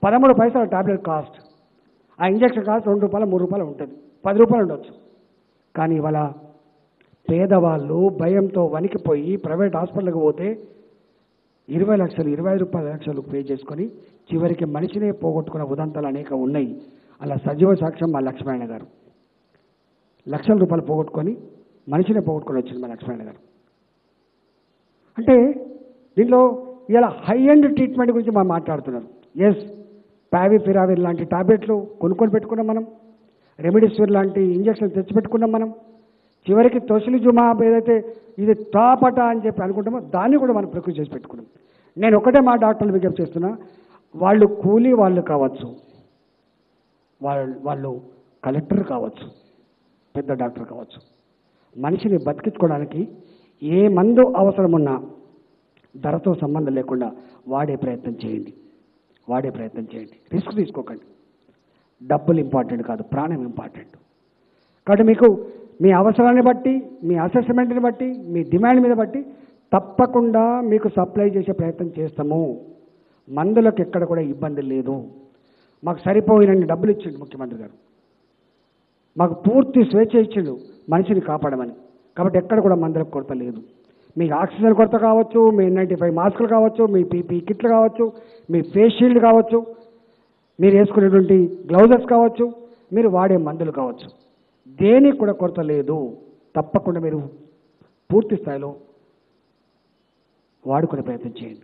పదమూడు పైసల టాబ్లెట్ కాస్ట్ ఆ ఇంజక్షన్ కాస్ట్ రెండు రూపాయలు మూడు రూపాయలు ఉంటుంది పది రూపాయలు ఉండొచ్చు కానీ ఇవాళ పేదవాళ్ళు భయంతో వణికిపోయి ప్రైవేట్ హాస్పిటల్కి పోతే ఇరవై లక్షలు ఇరవై ఐదు రూపాయల లక్షలు పే చేసుకొని చివరికి మనిషినే పోగొట్టుకున్న ఉదంతాలు అనేక ఉన్నాయి అలా సజీవ సాక్ష్యం మా లక్ష్మణ గారు లక్షల రూపాయలు పోగొట్టుకొని మనిషినే పోగొట్టుకొని వచ్చింది మా లక్ష్మణ గారు అంటే దీంట్లో ఇలా హై ఎండ్ ట్రీట్మెంట్ గురించి మనం మాట్లాడుతున్నారు ఎస్ పావిఫిరావిర్ లాంటి టాబ్లెట్లు కొనుక్కొని పెట్టుకున్నాం మనం రెమిడిసివిర్ లాంటి ఇంజక్షన్లు తెచ్చిపెట్టుకున్నాం మనం చివరికి తొసిలి జుమా ఏదైతే ఇది టాపట అని చెప్పి అనుకుంటామో దాన్ని కూడా మనం ప్రకృతి చేసి పెట్టుకున్నాం నేను ఒకటే మా డాక్టర్లు విజ్ఞప్తి చేస్తున్నా వాళ్ళు కూలీ వాళ్ళు కావచ్చు వాళ్ళు వాళ్ళు కలెక్టర్ కావచ్చు పెద్ద డాక్టర్ కావచ్చు మనిషిని బతికించుకోవడానికి ఏ మందు అవసరమున్నా ధరతో సంబంధం లేకుండా వాడే ప్రయత్నం చేయండి వాడే ప్రయత్నం చేయండి రిస్క్ తీసుకోకండి డబ్బులు ఇంపార్టెంట్ కాదు ప్రాణం ఇంపార్టెంట్ కాబట్టి మీకు మీ అవసరాన్ని బట్టి మీ అసెస్మెంట్ని బట్టి మీ డిమాండ్ మీద బట్టి తప్పకుండా మీకు సప్లై చేసే ప్రయత్నం చేస్తాము మందులకు ఎక్కడ కూడా ఇబ్బంది లేదు మాకు సరిపోయినన్ని డబ్బులు ఇచ్చిండు ముఖ్యమంత్రి గారు మాకు పూర్తి స్వేచ్ఛ ఇచ్చిండు మనిషిని కాపాడమని కాబట్టి ఎక్కడ కూడా మందులకు కొరత లేదు మీకు ఆక్సిజన్ కొరత కావచ్చు మీ నైంటీ ఫైవ్ మాస్కులు కావచ్చు మీ పీపీ కిట్లు కావచ్చు మీ ఫేస్ షీల్డ్ కావచ్చు మీరు వేసుకునేటువంటి గ్లౌజెస్ కావచ్చు మీరు వాడే మందులు కావచ్చు దేనికి కూడా కొరత లేదు తప్పకుండా మీరు పూర్తి స్థాయిలో వాడుకునే ప్రయత్నం చేయండి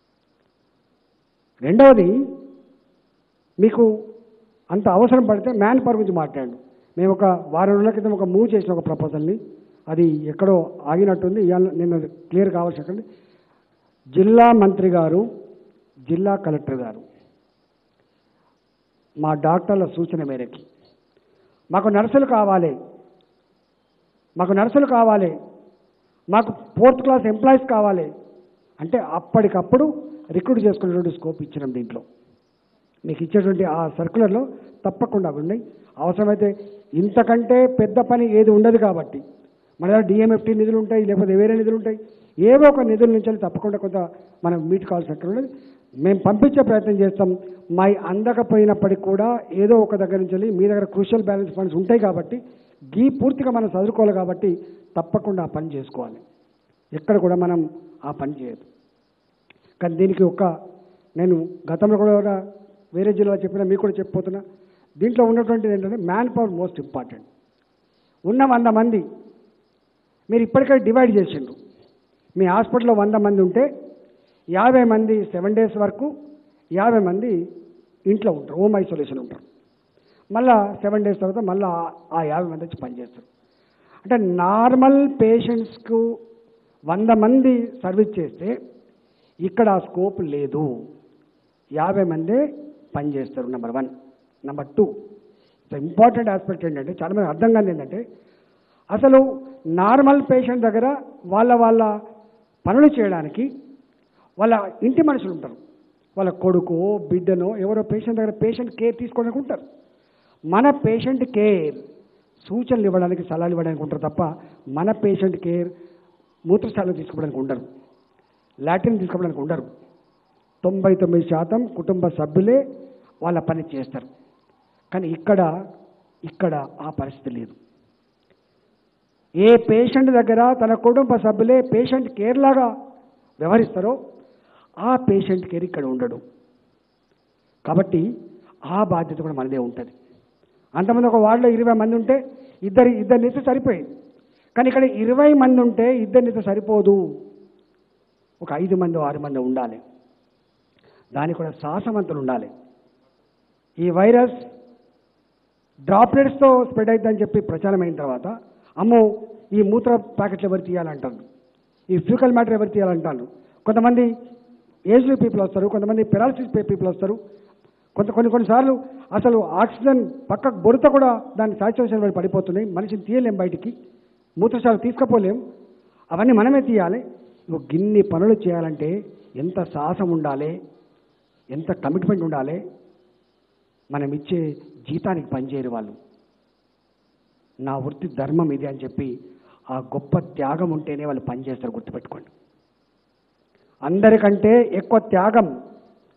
రెండవది మీకు అంత అవసరం పడితే మ్యాన్ పవర్ గురించి మాట్లాడు మేము ఒక వారం రోజుల క్రితం ఒక మూవ్ చేసిన ఒక ప్రపోజల్ని అది ఎక్కడో ఆగినట్టుంది ఇవాళ నేను క్లియర్ కావాల్సి అక్కడ జిల్లా మంత్రి గారు జిల్లా కలెక్టర్ గారు మా డాక్టర్ల సూచన మేరకి మాకు నర్సులు కావాలి మాకు నర్సులు కావాలి మాకు ఫోర్త్ క్లాస్ ఎంప్లాయీస్ కావాలి అంటే అప్పటికప్పుడు రిక్రూట్ చేసుకునేటువంటి స్కోప్ ఇచ్చినాం దీంట్లో మీకు ఇచ్చేటువంటి ఆ సర్కులర్లో తప్పకుండా అవి ఉన్నాయి అవసరమైతే ఇంతకంటే పెద్ద పని ఏది ఉండదు కాబట్టి మన దగ్గర డిఎంఎఫ్టీ నిధులు ఉంటాయి లేకపోతే వేరే నిధులు ఉంటాయి ఏవో ఒక నిధుల నుంచి తప్పకుండా కొంత మనం మీట్ కావాల్సి అక్కడ ఉన్నది మేము పంపించే ప్రయత్నం చేస్తాం మా అందకపోయినప్పటికీ కూడా ఏదో ఒక దగ్గర నుంచి వెళ్ళి మీ దగ్గర క్రూషియల్ బ్యాలెన్స్ ఫండ్స్ ఉంటాయి కాబట్టి గీ పూర్తిగా మనం చదువుకోవాలి కాబట్టి తప్పకుండా ఆ పని చేసుకోవాలి ఎక్కడ కూడా మనం ఆ పని చేయదు కానీ దీనికి ఒక నేను గతంలో కూడా వేరే జిల్లా చెప్పినా మీకు కూడా చెప్పిపోతున్నా దీంట్లో ఉన్నటువంటిది ఏంటంటే మ్యాన్ పవర్ మోస్ట్ ఇంపార్టెంట్ ఉన్న వంద మంది మీరు ఇప్పటికే డివైడ్ చేసిండ్రు మీ హాస్పిటల్లో వంద మంది ఉంటే యాభై మంది సెవెన్ డేస్ వరకు యాభై మంది ఇంట్లో ఉంటారు హోమ్ ఐసోలేషన్ ఉంటారు మళ్ళా సెవెన్ డేస్ తర్వాత మళ్ళీ ఆ యాభై మంది వచ్చి పనిచేస్తారు అంటే నార్మల్ పేషెంట్స్కు వంద మంది సర్వీస్ చేస్తే ఇక్కడ ఆ స్కోప్ లేదు యాభై మందే పనిచేస్తారు number one number two important aspect ఏంటంటే చాలా మంది అర్థం కాదు ఏంటంటే అసలు నార్మల్ పేషెంట్ దగ్గర వాళ్ళ వాళ్ళ పనులు చేయడానికి వాళ్ళ ఇంటి మనుషులు ఉంటారు వాళ్ళ కొడుకు బిడ్డనో ఎవరో పేషెంట్ దగ్గర పేషెంట్ కేర్ తీసుకోవడానికి ఉంటారు మన పేషెంట్ కేర్ సూచనలు ఇవ్వడానికి సలహాలు ఇవ్వడానికి ఉంటారు తప్ప మన పేషెంట్ కేర్ మూత్రశాలను తీసుకోవడానికి ఉండరు లాటిన్ తీసుకోవడానికి ఉండరు తొంభై తొమ్మిది శాతం కుటుంబ సభ్యులే వాళ్ళ పని చేస్తారు కానీ ఇక్కడ ఇక్కడ ఆ పరిస్థితి లేదు ఏ పేషెంట్ దగ్గర తన కుటుంబ సభ్యులే పేషెంట్ కేర్ లాగా వ్యవహరిస్తారో ఆ పేషెంట్ కేర్ ఇక్కడ ఉండడు కాబట్టి ఆ బాధ్యత కూడా మనదే ఉంటుంది అంతమంది ఒక వార్డులో ఇరవై మంది ఉంటే ఇద్దరు ఇద్దరు నిస్తే సరిపోయింది కానీ ఇక్కడ ఇరవై మంది ఉంటే ఇద్దరు నిస్తే సరిపోదు ఒక ఐదు మంది ఆరు మంది ఉండాలి దానికి కూడా సాహసవంతులు ఉండాలి ఈ వైరస్ డ్రాప్లెట్స్తో స్ప్రెడ్ అవుతుందని చెప్పి ప్రచారం అయిన తర్వాత అమ్మో ఈ మూత్ర ప్యాకెట్లు ఎవరు తీయాలంటారు ఈ ఫ్యూకల్ మ్యాటర్ ఎవరు తీయాలంటారు కొంతమంది ఏజ్డ్ పీపుల్ వస్తారు కొంతమంది పెరాలసిస్ పీపుల్ వస్తారు కొంత కొన్ని కొన్నిసార్లు అసలు ఆక్సిజన్ పక్క బొడత కూడా దాని సాచురేషన్ పడి పడిపోతున్నాయి మనిషిని తీయలేం బయటికి మూత్రశాల తీసుకుపోలేం అవన్నీ మనమే తీయాలి ఇవి గిన్ని పనులు చేయాలంటే ఎంత సాహసం ఉండాలి ఎంత కమిట్మెంట్ ఉండాలి మనం ఇచ్చే జీతానికి పనిచేయరు వాళ్ళు నా వృత్తి ధర్మం ఇది అని చెప్పి ఆ గొప్ప త్యాగం ఉంటేనే వాళ్ళు పనిచేస్తారు గుర్తుపెట్టుకోండి అందరికంటే ఎక్కువ త్యాగం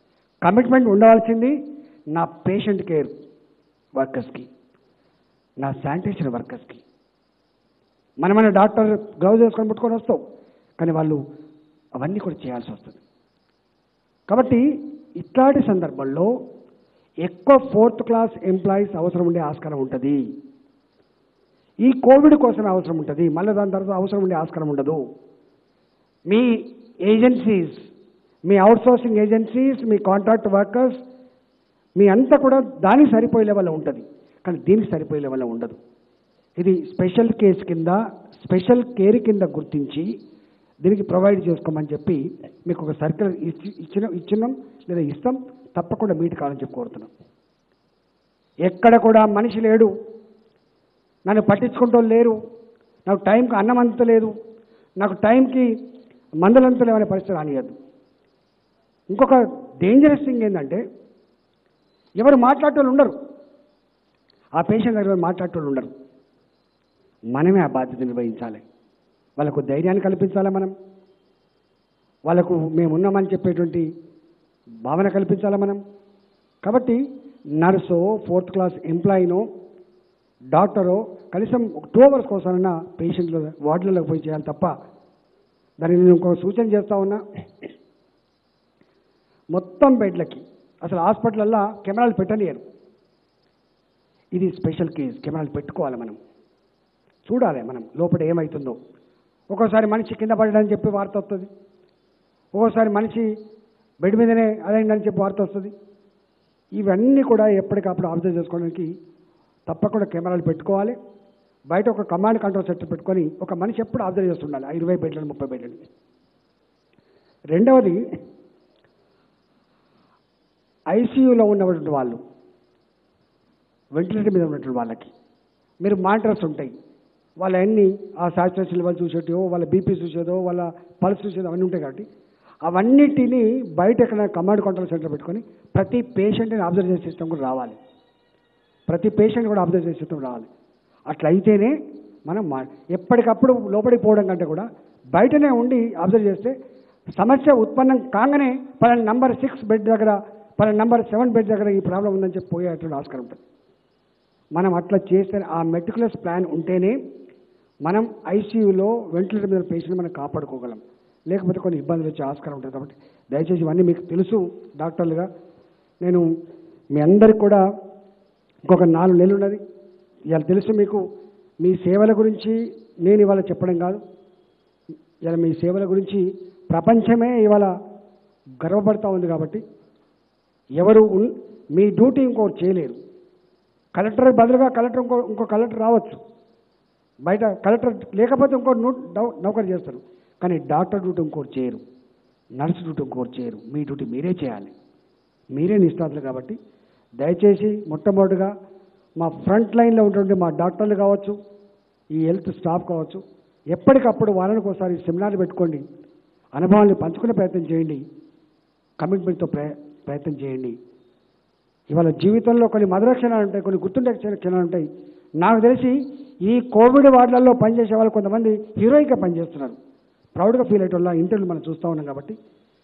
కమిట్మెంట్ ఉండవలసింది నా పేషెంట్ కేర్ వర్కర్స్కి నా శానిటేషన్ వర్కర్స్కి మనమైన డాక్టర్ గ్లౌజ్ వేసుకొని పుట్టుకొని వస్తాం కానీ వాళ్ళు అవన్నీ కూడా చేయాల్సి వస్తుంది కాబట్టి ఇట్లాంటి సందర్భంలో ఎక్కువ ఫోర్త్ క్లాస్ ఎంప్లాయీస్ అవసరం ఉండే ఆస్కారం ఉంటుంది ఈ కోవిడ్ కోసమే అవసరం ఉంటుంది మళ్ళీ దాని తర్వాత అవసరం ఉండే ఆస్కారం ఉండదు మీ ఏజెన్సీస్ మీ అవుట్సోర్సింగ్ ఏజెన్సీస్ మీ కాంట్రాక్ట్ వర్కర్స్ మీ అంతా కూడా దానికి సరిపోయే లెవెల్లో ఉంటుంది కానీ దీనికి సరిపోయే లెవెల్లో ఉండదు ఇది స్పెషల్ కేసు కింద స్పెషల్ కేర్ కింద గుర్తించి దీనికి ప్రొవైడ్ చేసుకోమని చెప్పి మీకు ఒక సర్కిల్ ఇచ్చి ఇచ్చిన ఇచ్చినాం లేదా ఇస్తాం తప్పకుండా మీట్ కావాలని చెప్పి కోరుతున్నాం ఎక్కడ కూడా మనిషి లేడు నన్ను పట్టించుకుంటూ లేరు నాకు టైంకి అన్నం అందలేదు నాకు టైంకి మందులు అందలేమనే పరిస్థితి రానియద్దు ఇంకొక డేంజరస్ థింగ్ ఏంటంటే ఎవరు మాట్లాడేటోళ్ళు ఉండరు ఆ పేషెంట్ దగ్గర మాట్లాడేటోళ్ళు ఉండరు మనమే ఆ బాధ్యత నిర్వహించాలి వాళ్ళకు ధైర్యాన్ని కల్పించాలి మనం వాళ్ళకు మేము ఉన్నామని చెప్పేటువంటి భావన కల్పించాలి మనం కాబట్టి నర్సో ఫోర్త్ క్లాస్ ఎంప్లాయీనో డాక్టరో కనీసం ఒక టూ అవర్స్ కోసమైనా పేషెంట్లు వార్డులకు పోయి చేయాలి తప్ప దానికి నేను ఇంకొక సూచన చేస్తా ఉన్నా మొత్తం బెడ్లకి అసలు హాస్పిటల్లో కెమెరాలు పెట్టనియరు ఇది స్పెషల్ కేస్ కెమెరాలు పెట్టుకోవాలి మనం చూడాలి మనం లోపల ఏమవుతుందో ఒక్కోసారి మనిషి కింద పడ్డాడని చెప్పి వార్త వస్తుంది ఒక్కోసారి మనిషి బెడ్ మీదనే అదైందని చెప్పి వార్త వస్తుంది ఇవన్నీ కూడా ఎప్పటికప్పుడు అబ్జర్వ్ చేసుకోవడానికి తప్పకుండా కెమెరాలు పెట్టుకోవాలి బయట ఒక కమాండ్ కంట్రోల్ సెట్ పెట్టుకొని ఒక మనిషి ఎప్పుడు అబ్జర్వ్ చేస్తుండాలి ఆ ఇరవై బెడ్లను ముప్పై బెడ్లని రెండవది ఐసీయూలో ఉన్నటువంటి వాళ్ళు వెంటిలేటర్ మీద ఉన్నటువంటి వాళ్ళకి మీరు మానిటర్స్ ఉంటాయి వాళ్ళ అన్ని ఆ సాచురేషన్ లెవెల్ చూసేటో వాళ్ళ బీపీ చూసేదో వాళ్ళ పల్స్ చూసేదో అవన్నీ ఉంటాయి కాబట్టి అవన్నిటిని బయట ఎక్కడ కమాండ్ కంట్రోల్ సెంటర్ పెట్టుకొని ప్రతి పేషెంట్ని అబ్జర్వ్ చేసే సిస్టమ్ కూడా రావాలి ప్రతి పేషెంట్ కూడా అబ్జర్వ్ చేసే సిస్టమ్ రావాలి అట్లా అయితేనే మనం మా ఎప్పటికప్పుడు లోపలికి పోవడం కంటే కూడా బయటనే ఉండి అబ్జర్వ్ చేస్తే సమస్య ఉత్పన్నం కాగానే పలానా నంబర్ సిక్స్ బెడ్ దగ్గర పలానా నంబర్ సెవెన్ బెడ్ దగ్గర ఈ ప్రాబ్లం ఉందని చెప్పి పోయేటువంటి ఆస్కారం ఉంటుంది మనం అట్లా చేస్తే ఆ మెటికులస్ ప్లాన్ ఉంటేనే మనం ఐసీయూలో వెంటిలేటర్ మీద పేషెంట్ మనం కాపాడుకోగలం లేకపోతే కొన్ని ఇబ్బందులు వచ్చే ఆస్కారం ఉంటుంది కాబట్టి దయచేసి ఇవన్నీ మీకు తెలుసు డాక్టర్లుగా నేను మీ అందరికి కూడా ఇంకొక నాలుగు నెలలు ఉన్నది ఇవాళ తెలుసు మీకు మీ సేవల గురించి నేను ఇవాళ చెప్పడం కాదు ఇవాళ మీ సేవల గురించి ప్రపంచమే ఇవాళ గర్వపడతా ఉంది కాబట్టి ఎవరు ఉన్- మీ డ్యూటీ ఇంకోటి చేయలేరు కలెక్టర్ బదులుగా కలెక్టర్ ఇంకో ఇంకో కలెక్టర్ రావచ్చు బయట కలెక్టర్ లేకపోతే ఇంకో నూ నౌ- నౌకరు చేస్తారు కానీ డాక్టర్ డ్యూటీ ఇంకోటి చేయరు నర్సు డ్యూటీ ఇంకోటి చేయరు మీ డ్యూటీ మీరే చేయాలి మీరే నిష్ణాతులు కాబట్టి దయచేసి మొట్టమొదటిగా మా ఫ్రంట్ లైన్లో ఉన్నటువంటి మా డాక్టర్లు కావచ్చు ఈ హెల్త్ స్టాఫ్ కావచ్చు ఎప్పటికప్పుడు వారానికి ఒకసారి సెమినార్లు పెట్టుకోండి అనుభవాన్ని పంచుకునే ప్రయత్నం చేయండి కమిట్మెంట్తో ప్రయ ప్రయత్నం చేయండి ఇవాళ జీవితంలో కొన్ని మధుర క్షణాలు ఉంటాయి కొన్ని గుర్తుండే క్షణ- క్షణాలు ఉంటాయి నాకు తెలిసి ఈ కోవిడ్ వార్డులలో పనిచేసే వాళ్ళు కొంతమంది హీరోయిక్గా పనిచేస్తున్నారు ప్రౌడ్గా ఫీల్ అయ్యేటోళ్ళ ఇంటర్వ్యూ మనం చూస్తూ ఉన్నాం కాబట్టి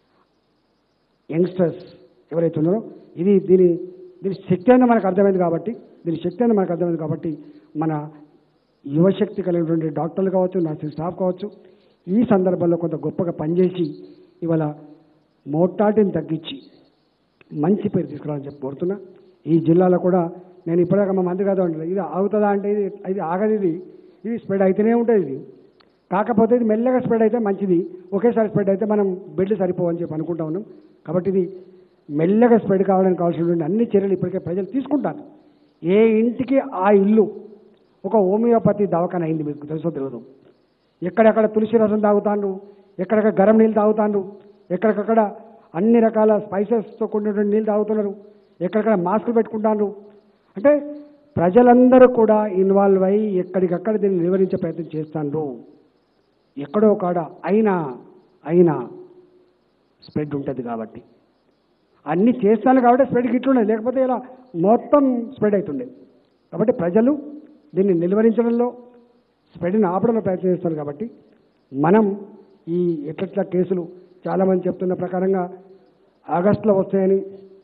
యంగ్స్టర్స్ ఎవరైతే ఉన్నారో ఇది దీని దీని శక్తి అనేది మనకు అర్థమైంది కాబట్టి దీని శక్తి అనేది మనకు అర్థమైంది కాబట్టి మన యువశక్తి కలిగినటువంటి డాక్టర్లు కావచ్చు నర్సింగ్ స్టాఫ్ కావచ్చు ఈ సందర్భంలో కొంత గొప్పగా పనిచేసి ఇవాళ మోటాటిని తగ్గించి మంచి పేరు తీసుకురావాలని చెప్పి కోరుతున్నా ఈ జిల్లాలో కూడా నేను ఇప్పటిదాకా మా మంది కాదు అంటే ఇది ఆగుతుందా అంటే ఇది ఇది ఆగదు ఇది ఇది స్ప్రెడ్ అయితేనే ఉంటుంది ఇది కాకపోతే ఇది మెల్లగా స్ప్రెడ్ అయితే మంచిది ఒకేసారి స్ప్రెడ్ అయితే మనం బెడ్లు సరిపోవని చెప్పి అనుకుంటా ఉన్నాం కాబట్టి ఇది మెల్లగా స్ప్రెడ్ కావడానికి కావాల్సినటువంటి అన్ని చర్యలు ఇప్పటికే ప్రజలు తీసుకుంటారు ఏ ఇంటికి ఆ ఇల్లు ఒక హోమియోపతి దవాఖాన అయింది మీకు తెలుసో తెలియదు ఎక్కడెక్కడ తులసి రసం తాగుతాండ్రు ఎక్కడెక్కడ గరం నీళ్ళు తాగుతాండ్రు ఎక్కడికక్కడ అన్ని రకాల స్పైసెస్తో కూడినటువంటి నీళ్ళు తాగుతున్నారు ఎక్కడెక్కడ మాస్కులు పెట్టుకుంటాండ్రు అంటే ప్రజలందరూ కూడా ఇన్వాల్వ్ అయ్యి ఎక్కడికక్కడ దీన్ని నివారించే ప్రయత్నం చేస్తాండ్రు ఎక్కడో కాడ అయినా అయినా స్ప్రెడ్ ఉంటుంది కాబట్టి అన్నీ చేస్తాను కాబట్టి స్ప్రెడ్ గిట్లుండేది లేకపోతే ఇలా మొత్తం స్ప్రెడ్ అవుతుండేది కాబట్టి ప్రజలు దీన్ని నిలువరించడంలో స్ప్రెడ్ని ఆపడంలో ప్రయత్నం చేస్తారు కాబట్టి మనం ఈ ఎట్లట్లా కేసులు చాలామంది చెప్తున్న ప్రకారంగా ఆగస్టులో వస్తాయని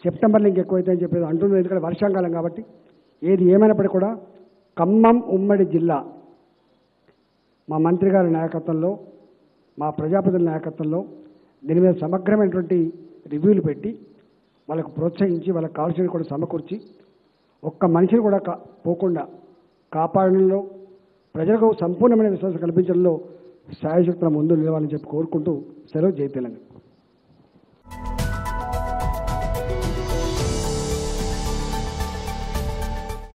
సెప్టెంబర్లో ఇంకెక్కువైతే అని చెప్పేది అంటున్నారు ఎందుకంటే వర్షాకాలం కాబట్టి ఏది ఏమైనప్పటికీ కూడా ఖమ్మం ఉమ్మడి జిల్లా మా మంత్రి గారి నాయకత్వంలో మా ప్రజాప్రతినిధుల నాయకత్వంలో దీని మీద సమగ్రమైనటువంటి రివ్యూలు పెట్టి వాళ్ళకు ప్రోత్సహించి వాళ్ళకి కావాల్సినవి కూడా సమకూర్చి ఒక్క మనిషిని కూడా కా పోకుండా కాపాడడంలో ప్రజలకు సంపూర్ణమైన విశ్వాసం కల్పించడంలో సాయశక్తుల ముందు నిలవాలని చెప్పి కోరుకుంటూ సెలవు జై తెలంగాణ